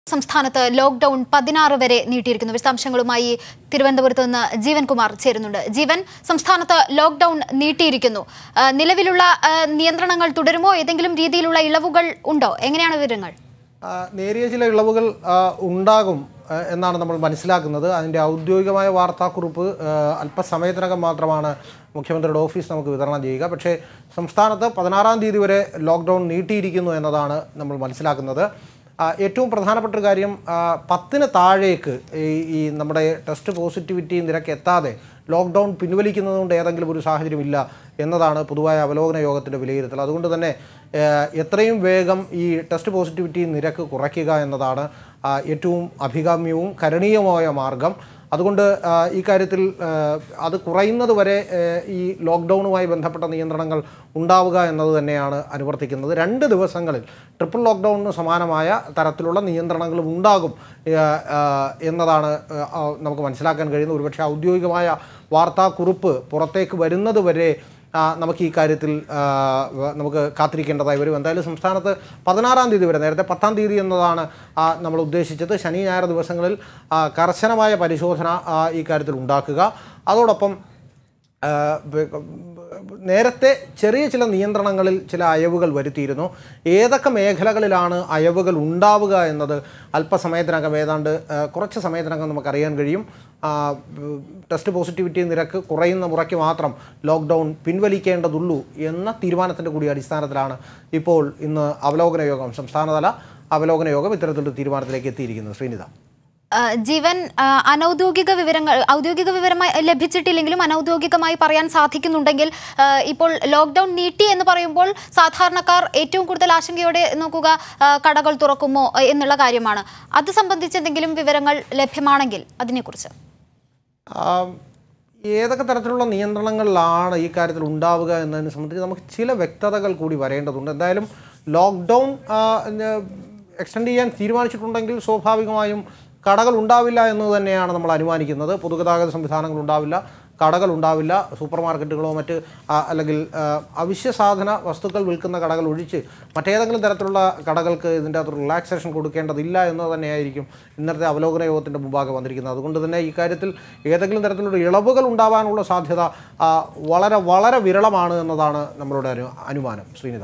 സംസ്ഥാനത്ത് ലോക്ക്ഡൌൺ പതിനാറ് വരെ നീട്ടിയിരിക്കുന്നു വിശദാംശങ്ങളുമായി തിരുവനന്തപുരത്ത് നിന്ന് ജീവൻ കുമാർ ചേരുന്നുണ്ട് ജീവൻ സംസ്ഥാനത്ത് ലോക്ക്ഡൌൺ നീട്ടിയിരിക്കുന്നു ആ, നിലവിലുള്ള ആ, നിയന്ത്രണങ്ങൾ തുടരുമോ ഏതെങ്കിലും രീതിയിലുള്ള ഇളവുകൾ ഉണ്ടോ എങ്ങനെയാണ് വിവരങ്ങൾ ആ, നേരിയ ചില ഇളവുകൾ ആ, ഉണ്ടാകും ആ, എന്നാണ് നമ്മൾ മനസ്സിലാക്കുന്നത് അതിൻ്റെ ഔദ്യോഗികമായ വാർത്താക്കുറിപ്പ് ആ, അല്പസമയത്തിനകം മാത്രമാണ് മുഖ്യമന്ത്രിയുടെ ഓഫീസ് നമുക്ക് വിതരണം ചെയ്യുക പക്ഷേ സംസ്ഥാനത്ത് പതിനാറാം തീയതി വരെ ലോക്ക്ഡൗൺ നീട്ടിയിരിക്കുന്നു എന്നതാണ് നമ്മൾ മനസ്സിലാക്കുന്നത് ആ, ഏറ്റവും പ്രധാനപ്പെട്ട ഒരു കാര്യം ആ, പത്തിന് താഴേക്ക് ഈ ഈ നമ്മുടെ ടെസ്റ്റ് പോസിറ്റിവിറ്റി നിരക്ക് എത്താതെ ലോക്ക്ഡൗൺ പിൻവലിക്കുന്നതുകൊണ്ട് ഏതെങ്കിലും ഒരു സാഹചര്യമില്ല എന്നതാണ് പൊതുവായ അവലോകന യോഗത്തിൻ്റെ വിലയിരുത്തൽ അതുകൊണ്ട് തന്നെ ഏഹ്, എത്രയും വേഗം ഈ ടെസ്റ്റ് പോസിറ്റിവിറ്റി നിരക്ക് കുറയ്ക്കുക എന്നതാണ് ആ, ഏറ്റവും അഭികാമ്യവും കരണീയമായ മാർഗം അതുകൊണ്ട് ആ, ഈ കാര്യത്തിൽ ആ, അത് കുറയുന്നത് വരെ ഏഹ്, ഈ ലോക്ക്ഡൗണുമായി ബന്ധപ്പെട്ട നിയന്ത്രണങ്ങൾ ഉണ്ടാവുക എന്നത് തന്നെയാണ് അനുവർത്തിക്കുന്നത് രണ്ട് ദിവസങ്ങളിൽ ട്രിപ്പിൾ ലോക്ക്ഡൗണിന് സമാനമായ തരത്തിലുള്ള നിയന്ത്രണങ്ങളും ഉണ്ടാകും ഏഹ്, ആ, എന്നതാണ് ആ, ആ, നമുക്ക് മനസ്സിലാക്കാൻ കഴിയുന്നത് ഒരുപക്ഷെ ഔദ്യോഗികമായ വാർത്താക്കുറിപ്പ് പുറത്തേക്ക് വരുന്നത് വരെ ആ, നമുക്ക് ഈ കാര്യത്തിൽ ആ, വ- നമുക്ക് കാത്തിരിക്കേണ്ടതായി വരും എന്തായാലും സംസ്ഥാനത്ത് പതിനാറാം തീയതി വരെ നേരത്തെ പത്താം തീയതി എന്നതാണ് ആ, നമ്മൾ ഉദ്ദേശിച്ചത് ശനി ഞായർ ദിവസങ്ങളിൽ ആ, കർശനമായ പരിശോധന ആ, ഈ കാര്യത്തിൽ ഉണ്ടാക്കുക അതോടൊപ്പം ആ, ബ- നേരത്തെ ചെറിയ ചില നിയന്ത്രണങ്ങളിൽ ചില അയവുകൾ വരുത്തിയിരുന്നു ഏതൊക്കെ മേഖലകളിലാണ് അയവുകൾ ഉണ്ടാവുക എന്നത് അല്പസമയത്തിനകം ഏതാണ്ട് ആ, കുറച്ച് സമയത്തിനകം നമുക്കറിയാൻ കഴിയും ആ, ബ്- ടെസ്റ്റ് പോസിറ്റിവിറ്റി നിരക്ക് കുറയുന്ന മുറയ്ക്ക് മാത്രം ലോക്ക്ഡൗൺ പിൻവലിക്കേണ്ടതുള്ളൂ എന്ന തീരുമാനത്തിൻ്റെ കൂടി അടിസ്ഥാനത്തിലാണ് ഇപ്പോൾ ഇന്ന് അവലോകന യോഗം സംസ്ഥാനതല അവലോകന യോഗം ഇത്തരത്തിലൊരു തീരുമാനത്തിലേക്ക് എത്തിയിരിക്കുന്നത് ശ്രീനിത ആ, ജീവൻ ആ, അനൗദ്യോഗിക വിവരങ്ങൾ ഔദ്യോഗിക വിവരമായി ലഭിച്ചിട്ടില്ലെങ്കിലും അനൗദ്യോഗികമായി പറയാൻ സാധിക്കുന്നുണ്ടെങ്കിൽ ആ, ഇപ്പോൾ ലോക്ക്ഡൌൺ നീട്ടി എന്ന് പറയുമ്പോൾ സാധാരണക്കാർ ഏറ്റവും കൂടുതൽ ആശങ്കയോടെ നോക്കുക ആ, കടകൾ തുറക്കുമോ ആ, എന്നുള്ള കാര്യമാണ് അത് സംബന്ധിച്ച് എന്തെങ്കിലും വിവരങ്ങൾ ലഭ്യമാണെങ്കിൽ അതിനെക്കുറിച്ച് ആ, ഏതൊക്കെ തരത്തിലുള്ള നിയന്ത്രണങ്ങളിലാണ് ഈ കാര്യത്തിൽ ഉണ്ടാവുക എന്നതിനെ സംബന്ധിച്ച് നമുക്ക് ചില വ്യക്തതകൾ കൂടി വരേണ്ടതുണ്ട് എന്തായാലും ലോക്ക്ഡൗൺ എക്സ്റ്റെൻഡ് ചെയ്യാൻ തീരുമാനിച്ചിട്ടുണ്ടെങ്കിൽ സ്വാഭാവികമായും കടകൾ ഉണ്ടാവില്ല എന്ന് തന്നെയാണ് നമ്മൾ അനുമാനിക്കുന്നത് പൊതുഗതാഗത സംവിധാനങ്ങൾ ഉണ്ടാവില്ല കടകൾ ഉണ്ടാവില്ല സൂപ്പർ മാർക്കറ്റുകളോ മറ്റ് ആ, അല്ലെങ്കിൽ ആ, അവശ്യ സാധന വസ്തുക്കൾ വിൽക്കുന്ന കടകൾ ഒഴിച്ച് മറ്റേതെങ്കിലും തരത്തിലുള്ള കടകൾക്ക് ഇതിൻ്റെ അകത്ത് റിലാക്സേഷൻ കൊടുക്കേണ്ടതില്ല എന്ന് തന്നെയായിരിക്കും ഇന്നത്തെ അവലോകന യോഗത്തിൻ്റെ മുമ്പാകെ വന്നിരിക്കുന്നത് അതുകൊണ്ട് തന്നെ ഈ കാര്യത്തിൽ ഏതെങ്കിലും തരത്തിലുള്ള ഇളവുകൾ ഉണ്ടാവാനുള്ള സാധ്യത ആ, വളരെ വളരെ വിരളമാണ് എന്നതാണ് നമ്മളുടെ ഒരു അനുമാനം ശ്രീനിത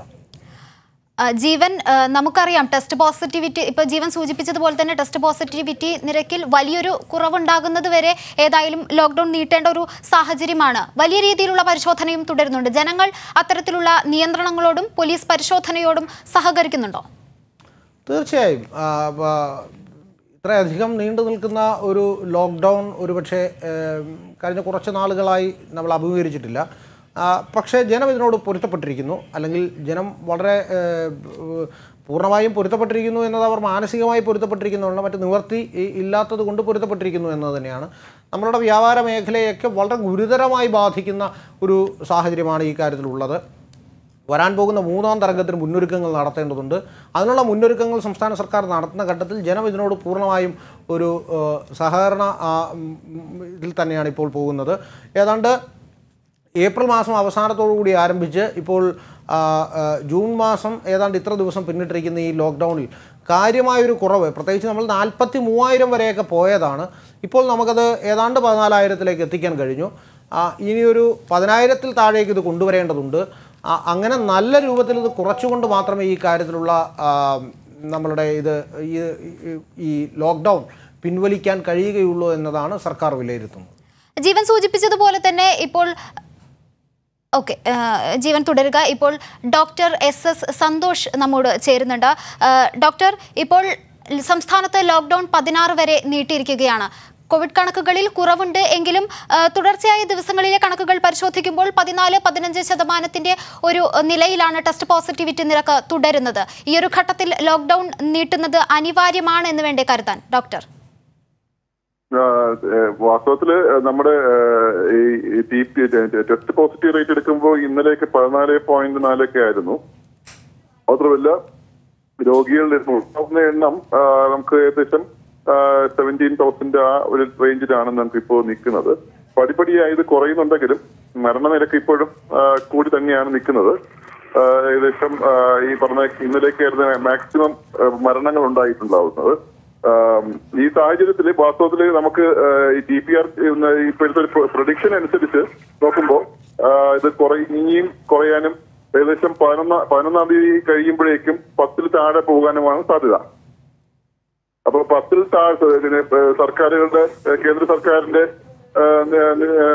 ആ, ജീവൻ ആ, നമുക്കറിയാം ടെസ്റ്റ് പോസിറ്റിവിറ്റി ഇപ്പോൾ ജീവൻ സൂചിപ്പിച്ചതുപോലെ തന്നെ ടെസ്റ്റ് പോസിറ്റിവിറ്റി നിരക്കിൽ വലിയൊരു കുറവുണ്ടാകുന്നത് വരെ ഏതായാലും ലോക്ക്ഡൌൺ നീട്ടേണ്ട ഒരു സാഹചര്യമാണ് വലിയ രീതിയിലുള്ള പരിശോധനയും തുടരുന്നുണ്ട് ജനങ്ങൾ അത്തരത്തിലുള്ള നിയന്ത്രണങ്ങളോടും പോലീസ് പരിശോധനയോടും സഹകരിക്കുന്നുണ്ടോ തീർച്ചയായും ആ, ബ- ഇത്രയധികം നീണ്ടു നിൽക്കുന്ന ഒരു ലോക്ക്ഡൗൺ ഒരുപക്ഷെ ഏം, കഴിഞ്ഞ കുറച്ച് നാളുകളായി നമ്മൾ അഭിമുഖീകരിച്ചിട്ടില്ല ആ, പക്ഷേ ജനം ഇതിനോട് പൊരുത്തപ്പെട്ടിരിക്കുന്നു അല്ലെങ്കിൽ ജനം വളരെ ഏ, ബ്- പൂർണ്ണമായും പൊരുത്തപ്പെട്ടിരിക്കുന്നു എന്നത് അവർ മാനസികമായി പൊരുത്തപ്പെട്ടിരിക്കുന്നുള്ള മറ്റ് നിവർത്തി ഇ- ഇല്ലാത്തത് കൊണ്ട് പൊരുത്തപ്പെട്ടിരിക്കുന്നു എന്നത് തന്നെയാണ് നമ്മളുടെ വ്യാപാര മേഖലയൊക്കെ വളരെ ഗുരുതരമായി ബാധിക്കുന്ന ഒരു സാഹചര്യമാണ് ഈ കാര്യത്തിലുള്ളത് വരാൻ പോകുന്ന മൂന്നാം തരംഗത്തിന് മുന്നൊരുക്കങ്ങൾ നടത്തേണ്ടതുണ്ട് അതിനുള്ള മുന്നൊരുക്കങ്ങൾ സംസ്ഥാന സർക്കാർ നടത്തുന്ന ഘട്ടത്തിൽ ജനം ഇതിനോട് പൂർണ്ണമായും ഒരു ഏഹ്, സഹകരണ ആ, ഉം, ഉം, ഇതിൽ തന്നെയാണ് ഇപ്പോൾ പോകുന്നത് ഏതാണ്ട് ഏപ്രിൽ മാസം അവസാനത്തോടു കൂടി ആരംഭിച്ച് ഇപ്പോൾ ആ, ആ, ജൂൺ മാസം ഏതാണ്ട് ഇത്ര ദിവസം പിന്നിട്ടിരിക്കുന്ന ഈ ലോക്ക്ഡൗണിൽ കാര്യമായൊരു കുറവ് പ്രത്യേകിച്ച് നമ്മൾ നാൽപ്പത്തി മൂവായിരം വരെയൊക്കെ പോയതാണ് ഇപ്പോൾ നമുക്കത് ഏതാണ്ട് പതിനാലായിരത്തിലേക്ക് എത്തിക്കാൻ കഴിഞ്ഞു ആ, ഇനിയൊരു പതിനായിരത്തിൽ താഴേക്ക് ഇത് കൊണ്ടുവരേണ്ടതുണ്ട് ആ, അങ്ങനെ നല്ല രൂപത്തിൽ ഇത് കുറച്ചുകൊണ്ട് മാത്രമേ ഈ കാര്യത്തിലുള്ള ആ, നമ്മളുടെ ഇത് ഈ ഈ- ഈ ലോക്ക്ഡൗൺ പിൻവലിക്കാൻ കഴിയുകയുള്ളൂ എന്നതാണ് സർക്കാർ വിലയിരുത്തുന്നത് ജീവൻ സൂചിപ്പിച്ചതുപോലെ തന്നെ ഇപ്പോൾ ഓക്കെ ജീവൻ തുടരുക ഇപ്പോൾ ഡോക്ടർ എസ് എസ് സന്തോഷ് നമ്മോട് ചേരുന്നുണ്ട് ആ, ഡോക്ടർ ഇപ്പോൾ സംസ്ഥാനത്ത് ലോക്ക്ഡൗൺ പതിനാറ് വരെ നീട്ടിയിരിക്കുകയാണ് കോവിഡ് കണക്കുകളിൽ കുറവുണ്ട് എങ്കിലും ആ, തുടർച്ചയായ ദിവസങ്ങളിലെ കണക്കുകൾ പരിശോധിക്കുമ്പോൾ പതിനാല് പതിനഞ്ച് ശതമാനത്തിന്റെ ഒരു നിലയിലാണ് ടെസ്റ്റ് പോസിറ്റിവിറ്റി നിരക്ക് തുടരുന്നത് ഈ ഒരു ഘട്ടത്തിൽ ലോക്ക്ഡൗൺ നീട്ടുന്നത് അനിവാര്യമാണ് എന്ന് വേണ്ടേ കരുതാൻ ഡോക്ടർ ആഹ് ഏഹ് വാസ്തവത്തില് നമ്മുടെ ആഹ് ഈ T P test positive rate എടുക്കുമ്പോൾ ഇന്നലെയൊക്കെ പതിനാല് പോയിന്റ് നാലൊക്കെ ആയിരുന്നു മാത്രമല്ല രോഗികളുടെ ഉണ്ടാവുന്ന എണ്ണം ആഹ് നമുക്ക് ഏകദേശം സെവൻറ്റീൻ തൗസൻഡ് ആ ഒരു റേഞ്ചിലാണ് നമുക്ക് ഇപ്പോൾ നിൽക്കുന്നത് പടിപടിയായി ഇത് കുറയുന്നുണ്ടെങ്കിലും മരണനിരക്ക് ഇപ്പോഴും ആഹ് കൂടി തന്നെയാണ് നിൽക്കുന്നത് ആഹ് ഏകദേശം ആഹ് ഈ പറഞ്ഞ ഇന്നലെയൊക്കെ ആയിരുന്നു മാക്സിമം മരണങ്ങൾ ഉണ്ടായിട്ടുണ്ടാവുന്നത് ആം, ഈ സാഹചര്യത്തിൽ വാസ്തവത്തിൽ നമുക്ക് ആ, ഈ ടി പി ആർ ഇപ്പോഴത്തെ ഒരു പ്രൊഡിക്ഷൻ അനുസരിച്ച് നോക്കുമ്പോൾ ആ, ഇത് കുറേ ഇനിയും കുറയാനും ഏകദേശം പതിനൊന്നാം പതിനൊന്നാം തീയതി കഴിയുമ്പോഴേക്കും പത്തിൽ താഴെ പോകാനുമാണ് സാധ്യത അപ്പൊ പത്തിൽ താഴെ ഇതിന് സർക്കാരുകളുടെ ഏഹ് കേന്ദ്ര സർക്കാരിന്റെ ഏഹ് ന-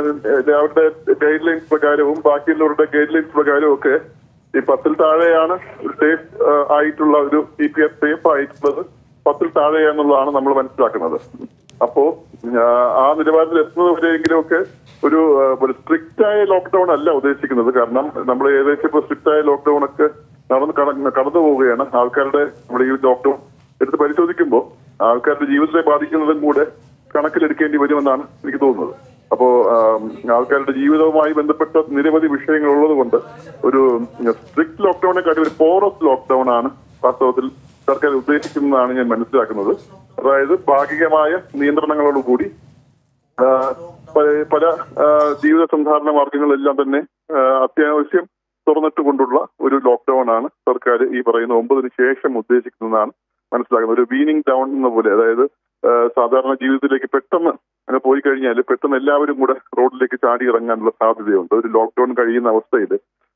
ന- അവരുടെ ഗൈഡ് ലൈൻസ് പ്രകാരവും ബാക്കിയുള്ളവരുടെ ഗൈഡ് ലൈൻസ് പ്രകാരവും ഒക്കെ ഈ പത്തിൽ താഴെയാണ് സേഫ് ആയിട്ടുള്ള ഒരു ഇ പി എഫ് സേഫ് ആയിട്ടുള്ളത് പത്തിൽ താഴെയാണെന്നുള്ളതാണ് നമ്മൾ മനസ്സിലാക്കുന്നത് അപ്പോ ആ, ആ നിലവാരത്തിൽ എത്തുന്നത് വരെയെങ്കിലും ഒക്കെ ഒരു ആ, ഒരു സ്ട്രിക്റ്റ് ആയ ലോക്ക്ഡൌൺ അല്ല ഉദ്ദേശിക്കുന്നത് കാരണം നമ്മൾ ഏകദേശം ഇപ്പൊ സ്ട്രിക്റ്റ് ആയ ലോക്ക്ഡൌൺ ഒക്കെ നടന്ന് കട- കടന്നു പോവുകയാണ് ആൾക്കാരുടെ നമ്മുടെ ഈ ലോക്ക്ഡൌൺ എടുത്ത് പരിശോധിക്കുമ്പോൾ ആൾക്കാരുടെ ജീവിതത്തെ ബാധിക്കുന്നതും കൂടെ കണക്കിലെടുക്കേണ്ടി വരുമെന്നാണ് എനിക്ക് തോന്നുന്നത് അപ്പോ ആം, ആൾക്കാരുടെ ജീവിതവുമായി ബന്ധപ്പെട്ട നിരവധി വിഷയങ്ങൾ ഉള്ളത് കൊണ്ട് ഒരു സ്ട്രിക്ട് ലോക്ക്ഡൌണെക്കാട്ടി ഒരു പോറസ് ലോക്ക്ഡൌൺ ആണ് വാസ്തവത്തിൽ സർക്കാർ ഉദ്ദേശിക്കുന്നതാണ് ഞാൻ മനസ്സിലാക്കുന്നത് അതായത് ഭാഗികമായ നിയന്ത്രണങ്ങളോടുകൂടി ആ, പല- പല ആ, ജീവിത സന്ധാരണ മാർഗങ്ങളെല്ലാം തന്നെ ആ, അത്യാവശ്യം തുറന്നിട്ടുകൊണ്ടുള്ള ഒരു ലോക്ക്ഡൌൺ ആണ് സർക്കാർ ഈ പറയുന്ന ഒമ്പതിന് ശേഷം ഉദ്ദേശിക്കുന്നതാണ് മനസ്സിലാക്കുന്നത് ഒരു വീനിങ് ഡൗൺ എന്ന പോലെ അതായത് ആ, സാധാരണ ജീവിതത്തിലേക്ക് പെട്ടെന്ന് അങ്ങനെ പോയി കഴിഞ്ഞാൽ പെട്ടെന്ന് എല്ലാവരും കൂടെ റോഡിലേക്ക് ചാടി ഇറങ്ങാനുള്ള സാധ്യതയുണ്ട് ഒരു ലോക്ക്ഡൌൺ കഴിയുന്ന അവസ്ഥയിൽ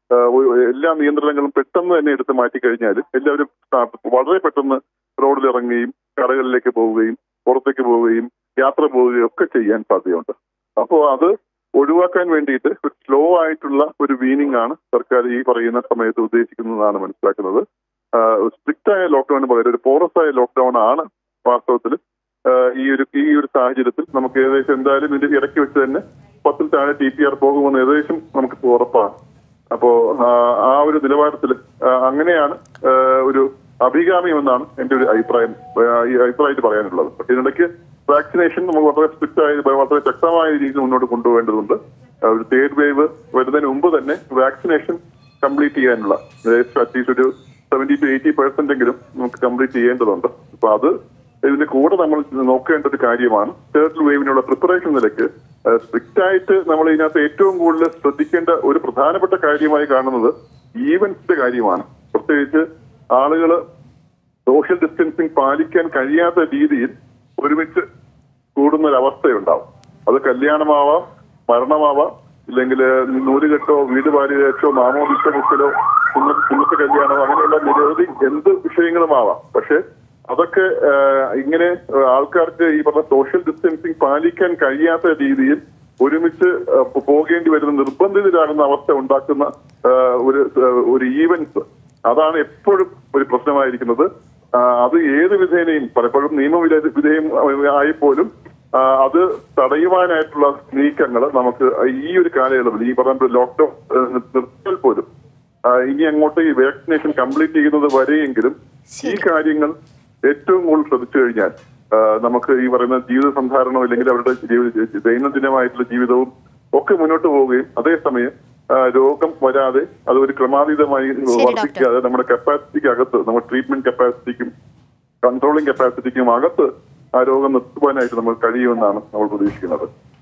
എല്ലാ നിയന്ത്രണങ്ങളും പെട്ടെന്ന് തന്നെ എടുത്ത് മാറ്റി കഴിഞ്ഞാൽ എല്ലാവരും ആ, വളരെ പെട്ടെന്ന് റോഡിൽ ഇറങ്ങുകയും കടകളിലേക്ക് പോവുകയും പുറത്തേക്ക് പോവുകയും യാത്ര പോവുകയും ഒക്കെ ചെയ്യാൻ സാധ്യതയുണ്ട് അപ്പോൾ അത് ഒഴിവാക്കാൻ വേണ്ടിയിട്ട് ഒരു സ്ലോ ആയിട്ടുള്ള ഒരു വീനിങ് ആണ് സർക്കാർ ഈ പറയുന്ന സമയത്ത് ഉദ്ദേശിക്കുന്നതാണ് മനസ്സിലാക്കുന്നത് സ്ട്രിക്റ്റ് ആയ ലോക്ക്ഡൌണിന് പകരം ഒരു പോറസ് ആയ ലോക്ക്ഡൌൺ ആണ് വാസ്തവത്തിൽ ഈ ഒരു ഈ ഒരു സാഹചര്യത്തിൽ നമുക്ക് ഏകദേശം എന്തായാലും ഇതിന്റെ ഇടയ്ക്ക് വെച്ച് തന്നെ പത്തിൽ താഴെ ടി പി ആർ പോകുമെന്ന് ഏകദേശം നമുക്ക് ഉറപ്പാണ് അപ്പോ ആ, ആ ഒരു നിലവാരത്തിൽ അങ്ങനെയാണ് ആ, ഒരു അഭികാമ്യമെന്നാണ് എന്റെ ഒരു അഭിപ്രായം ആ, ഈ അഭിപ്രായത്തിൽ പറയാനുള്ളത് പക്ഷെ ഇതിനിടയ്ക്ക് വാക്സിനേഷൻ നമുക്ക് വളരെ സ്ട്രിക്റ്റ് ആയി വളരെ ശക്തമായ രീതിയിൽ മുന്നോട്ട് കൊണ്ടുപോകേണ്ടതുണ്ട് ആ, ഒരു തേർഡ് വേവ് വരുന്നതിന് മുമ്പ് തന്നെ വാക്സിനേഷൻ കംപ്ലീറ്റ് ചെയ്യാനുള്ള അറ്റ്ലീസ്റ്റ് ഒരു സെവന്റി ടു എയ്റ്റി പെർസെന്റ് എങ്കിലും നമുക്ക് കംപ്ലീറ്റ് ചെയ്യേണ്ടതുണ്ട് അപ്പൊ അത് ഇതിന്റെ കൂടെ നമ്മൾ നോക്കേണ്ട ഒരു കാര്യമാണ് തേർഡ് വേവിനുള്ള പ്രിപ്പറേഷൻ നിലയ്ക്ക് സ്ട്രിക്റ്റ് ആയിട്ട് നമ്മൾ ഇതിനകത്ത് ഏറ്റവും കൂടുതൽ ശ്രദ്ധിക്കേണ്ട ഒരു പ്രധാനപ്പെട്ട കാര്യമായി കാണുന്നത് ഈവന്റ്സിന്റെ കാര്യമാണ് പ്രത്യേകിച്ച് ആളുകൾ സോഷ്യൽ ഡിസ്റ്റൻസിങ് പാലിക്കാൻ കഴിയാത്ത രീതിയിൽ ഒരുമിച്ച് കൂടുന്ന ഒരു അവസ്ഥയുണ്ടാവും അത് കല്യാണമാവാം മരണമാവാം ഇല്ലെങ്കിൽ നൂലുകെട്ടോ വീട് പാലുകെട്ടോ മാമോദിസ മുക്കലോ കുന്ന- കുന്നത്തെ കല്യാണമോ അങ്ങനെയുള്ള നിരവധി എന്ത് വിഷയങ്ങളുമാവാം പക്ഷെ അതൊക്കെ ആ, ഇങ്ങനെ ആ, ആൾക്കാർക്ക് ഈ പറഞ്ഞ സോഷ്യൽ ഡിസ്റ്റൻസിങ് പാലിക്കാൻ കഴിയാത്ത രീതിയിൽ ഒരുമിച്ച് ആ, പോ- പോകേണ്ടി വരുന്ന നിർബന്ധിതരാകുന്ന അവസ്ഥ ഉണ്ടാക്കുന്ന ആ, ഒരു ആ, ഒരു ഈവൻസ് അതാണ് എപ്പോഴും ഒരു പ്രശ്നമായിരിക്കുന്നത് ആ, അത് ഏത് വിധേനയും പലപ്പോഴും നിയമവിധ വിധേയം ആയിപ്പോലും ആ, അത് തടയുവാനായിട്ടുള്ള നീക്കങ്ങൾ നമുക്ക് ഈ ഒരു കാലയളവിൽ ഈ പറഞ്ഞ ലോക്ക്ഡൌൺ നിർത്തിയാൽ പോലും ആ, ഇനി അങ്ങോട്ട് ഈ വാക്സിനേഷൻ കംപ്ലീറ്റ് ചെയ്യുന്നത് വരെയെങ്കിലും ഈ കാര്യങ്ങൾ ഏറ്റവും കൂടുതൽ ശ്രദ്ധിച്ചു കഴിഞ്ഞാൽ ആ, നമുക്ക് ഈ പറയുന്ന ജീവിത സന്ധാരണോ അല്ലെങ്കിൽ അവരുടെ ജീവിത ദൈനംദിനമായിട്ടുള്ള ജീവിതവും ഒക്കെ മുന്നോട്ട് പോവുകയും അതേസമയം ആ, രോഗം വരാതെ അത് ഒരു ക്രമാതീതമായി വർദ്ധിക്കാതെ നമ്മുടെ കപ്പാസിറ്റിക്ക് അകത്ത് നമ്മുടെ ട്രീറ്റ്മെന്റ് കപ്പാസിറ്റിക്കും കൺട്രോളിംഗ് കപ്പാസിറ്റിക്കും അകത്ത് ആ രോഗം നിർത്തുവാനായിട്ട് നമുക്ക് കഴിയുമെന്നാണ് നമ്മൾ പ്രതീക്ഷിക്കുന്നത്